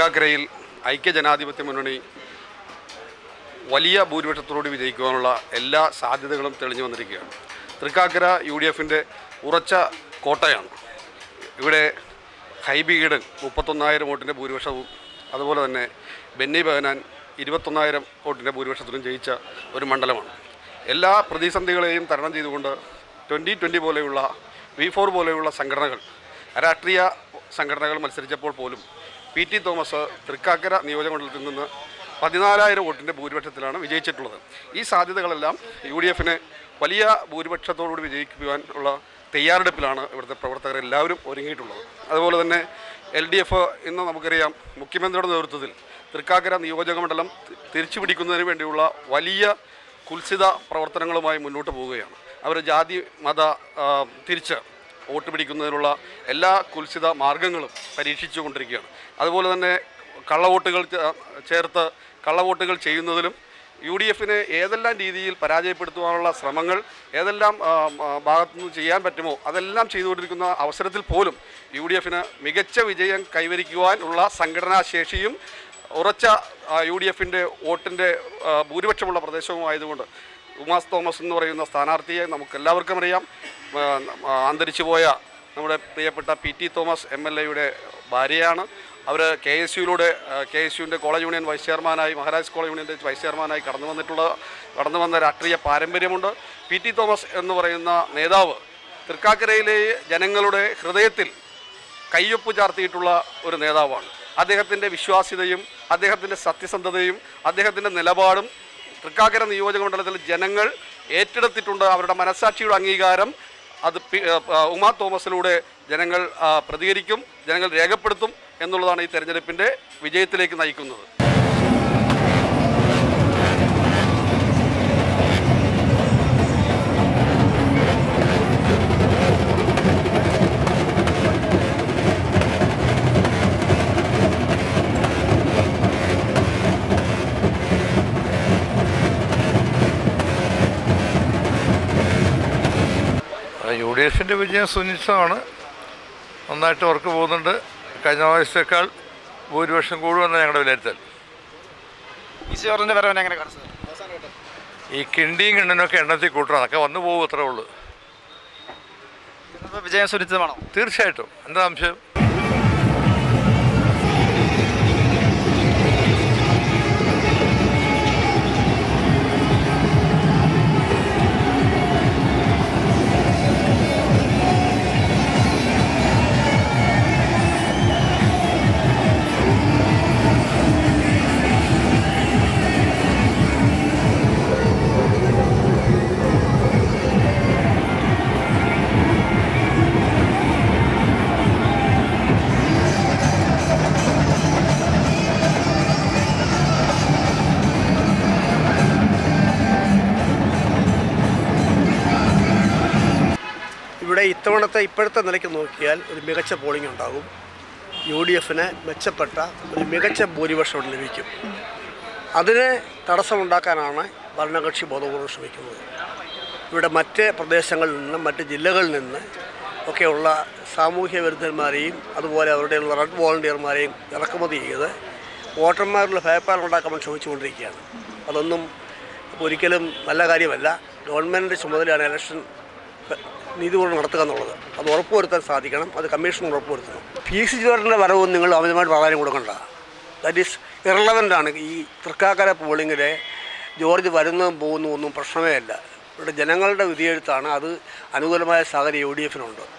തൃക്കാക്കരയിൽ ഐക്യജനാധിപത്യ മുന്നണി വലിയ ഭൂരിപക്ഷത്തോടുകൂടി വിജയിക്കുവാനുള്ള എല്ലാ സാധ്യതകളും തെളിഞ്ഞു വന്നിരിക്കുകയാണ് തൃക്കാക്കര യു ഡി എഫിൻ്റെ ഉറച്ച കോട്ടയാണ് ഇവിടെ ഹൈബി ഈഡൻ മുപ്പത്തൊന്നായിരം വോട്ടിൻ്റെ ഭൂരിപക്ഷവും അതുപോലെ തന്നെ ബെന്നി ബഹനാൻ ഇരുപത്തൊന്നായിരം വോട്ടിൻ്റെ ഭൂരിപക്ഷത്തിലും ജയിച്ച ഒരു മണ്ഡലമാണ് എല്ലാ പ്രതിസന്ധികളെയും തരണം ചെയ്തുകൊണ്ട് ട്വൻ്റി ട്വൻ്റി പോലെയുള്ള വി ഫോർ പോലെയുള്ള സംഘടനകൾ രാഷ്ട്രീയ സംഘടനകൾ മത്സരിച്ചപ്പോൾ പോലും പി ടി തോമസ് തൃക്കാക്കര നിയോജകമണ്ഡലത്തിൽ നിന്ന് പതിനാലായിരം വോട്ടിൻ്റെ ഭൂരിപക്ഷത്തിലാണ് വിജയിച്ചിട്ടുള്ളത് ഈ സാധ്യതകളെല്ലാം യു ഡി എഫിനെ വലിയ ഭൂരിപക്ഷത്തോടുകൂടി വിജയിക്കുവാൻ ഉള്ള തയ്യാറെടുപ്പിലാണ് ഇവിടുത്തെ പ്രവർത്തകർ എല്ലാവരും ഒരുങ്ങിയിട്ടുള്ളത് അതുപോലെ തന്നെ എൽ ഡി എഫ് ഇന്ന് നമുക്കറിയാം മുഖ്യമന്ത്രിയുടെ നേതൃത്വത്തിൽ തൃക്കാക്കര നിയോജക മണ്ഡലം തി- തിരിച്ചു പിടിക്കുന്നതിന് വേണ്ടിയുള്ള വലിയ കുൽസിത പ്രവർത്തനങ്ങളുമായി മുന്നോട്ട് പോവുകയാണ് അവർ ജാതി മത ആ, തിരിച്ച് വോട്ട് പിടിക്കുന്നതിനുള്ള എല്ലാ കുൽസിത മാർഗങ്ങളും പരീക്ഷിച്ചു കൊണ്ടിരിക്കുകയാണ് അതുപോലെ തന്നെ കള്ളവോട്ടുകൾ ചേ- ചേർത്ത് കള്ളവോട്ടുകൾ ചെയ്യുന്നതിലും യു ഡി എഫിനെ ഏതെല്ലാം രീതിയിൽ പരാജയപ്പെടുത്തുവാനുള്ള ശ്രമങ്ങൾ ഏതെല്ലാം ആ, ആ, ഭാഗത്തുനിന്ന് ചെയ്യാൻ പറ്റുമോ അതെല്ലാം ചെയ്തുകൊണ്ടിരിക്കുന്ന അവസരത്തിൽ പോലും യു ഡി എഫിന് മികച്ച വിജയം കൈവരിക്കുവാനുള്ള സംഘടനാ ശേഷിയും ഉറച്ച യു ഡി എഫിൻ്റെ വോട്ടിൻ്റെ ആ, ഭൂരിപക്ഷമുള്ള പ്രദേശവുമായതുകൊണ്ട് ഉമാസ് തോമസ് എന്ന് പറയുന്ന സ്ഥാനാർത്ഥിയെ നമുക്ക് എല്ലാവർക്കും അറിയാം ആ, ആ, അന്തരിച്ചു പോയ നമ്മുടെ പ്രിയപ്പെട്ട P T Thomas M L എയുടെ ഭാര്യയാണ് അവർ കെ എസ് യുയിലൂടെ കെ എസ് യുവിൻ്റെ കോളേജ് യൂണിയൻ വൈസ് ചെയർമാനായി മഹാരാജ് കോളേജ് യൂണിയൻ്റെ വൈസ് ചെയർമാനായി കടന്നു വന്നിട്ടുള്ള കടന്നു വന്ന രാഷ്ട്രീയ പാരമ്പര്യമുണ്ട് പി ടി തോമസ് എന്ന് പറയുന്ന നേതാവ് തൃക്കാക്കരയിലെ ജനങ്ങളുടെ ഹൃദയത്തിൽ കയ്യൊപ്പ് ചാർത്തിയിട്ടുള്ള ഒരു നേതാവാണ് അദ്ദേഹത്തിൻ്റെ വിശ്വാസ്യതയും അദ്ദേഹത്തിൻ്റെ സത്യസന്ധതയും അദ്ദേഹത്തിൻ്റെ നിലപാടും തൃക്കാക്കര നിയോജക മണ്ഡലത്തിൽ ജനങ്ങൾ ഏറ്റെടുത്തിട്ടുണ്ട് അവരുടെ മനസാക്ഷിയുടെ അംഗീകാരം അത് പി- ആ, ആ, ഉമാ തോമസിലൂടെ ജനങ്ങൾ ആ, പ്രതികരിക്കും ജനങ്ങൾ രേഖപ്പെടുത്തും എന്നുള്ളതാണ് ഈ തെരഞ്ഞെടുപ്പിൻ്റെ വിജയത്തിലേക്ക് നയിക്കുന്നത് യു ഡി എഫിൻ്റെ വിജയം സുനിശ്ചിതമാണ് നന്നായിട്ട് വർക്ക് പോകുന്നുണ്ട് കഴിഞ്ഞ പ്രാവശ്യത്തേക്കാൾ ഭൂരിപക്ഷം കൂടുമെന്ന് ഞങ്ങളുടെ വിലയിരുത്തൽ പി സി ജോർജിന്റെ വരവനെ എങ്ങനെ കാണുന്നത് അവസാനമായിട്ട് ഈ കിണ്ടിയും കിണ്ണനൊക്കെ എണ്ണത്തിൽ കൂട്ടണം അതൊക്കെ വന്നു പോകും അത്രേ ഉള്ളൂ ഇതിപ്പോ വിജയം സുനിശ്ചിതമാണോ തീർച്ചയായിട്ടും എന്താ സംശയം ഇവിടെ ഇത്തവണത്തെ ഇപ്പോഴത്തെ നിലയ്ക്ക് നോക്കിയാൽ ഒരു മികച്ച പോളിംഗ് ഉണ്ടാകും യു ഡി എഫിന് മെച്ചപ്പെട്ട ഒരു മികച്ച ഭൂരിപക്ഷം ഇവിടെ ലഭിക്കും അതിന് തടസ്സമുണ്ടാക്കാനാണ് ഭരണകക്ഷി ബോധപൂർവ്വം ശ്രമിക്കുന്നത് ഇവിടെ മറ്റ് പ്രദേശങ്ങളിൽ നിന്ന് മറ്റ് ജില്ലകളിൽ നിന്ന് ഒക്കെയുള്ള സാമൂഹ്യ വിരുദ്ധന്മാരെയും അതുപോലെ അവരുടെയുള്ള റെഡ് വോളണ്ടിയർമാരെയും ഇറക്കുമതി ചെയ്ത് വോട്ടർമാരിൽ ഭയപ്പാട് ഉണ്ടാക്കാൻ ശ്രമിച്ചുകൊണ്ടിരിക്കുകയാണ് അതൊന്നും ഒരിക്കലും നല്ല കാര്യമല്ല ഗവൺമെൻറ് ചുമതലയാണ് ഇലക്ഷൻ നീതിപൂർവ്വം നടത്തുക എന്നുള്ളത് അത് ഉറപ്പുവരുത്താൻ സാധിക്കണം അത് കമ്മീഷൻ ഉറപ്പുവരുത്തണം പി സി ജോർജിൻ്റെ വരവും നിങ്ങൾ അമിതമായിട്ട് പ്രാധാന്യം കൊടുക്കണ്ട ദാറ്റ് ഈസ് ഇറലവൻ്റ് ആണ് ഈ തൃക്കാക്കര പോളിങ്ങിലെ ജോർജ് വരുന്നതും പോകുന്നതും ഒന്നും പ്രശ്നമേ അല്ല ഇവിടെ ജനങ്ങളുടെ വിധിയെഴുത്താണ് അത് അനുകൂലമായ സാഹചര്യം യു ഡി എഫിനുണ്ട്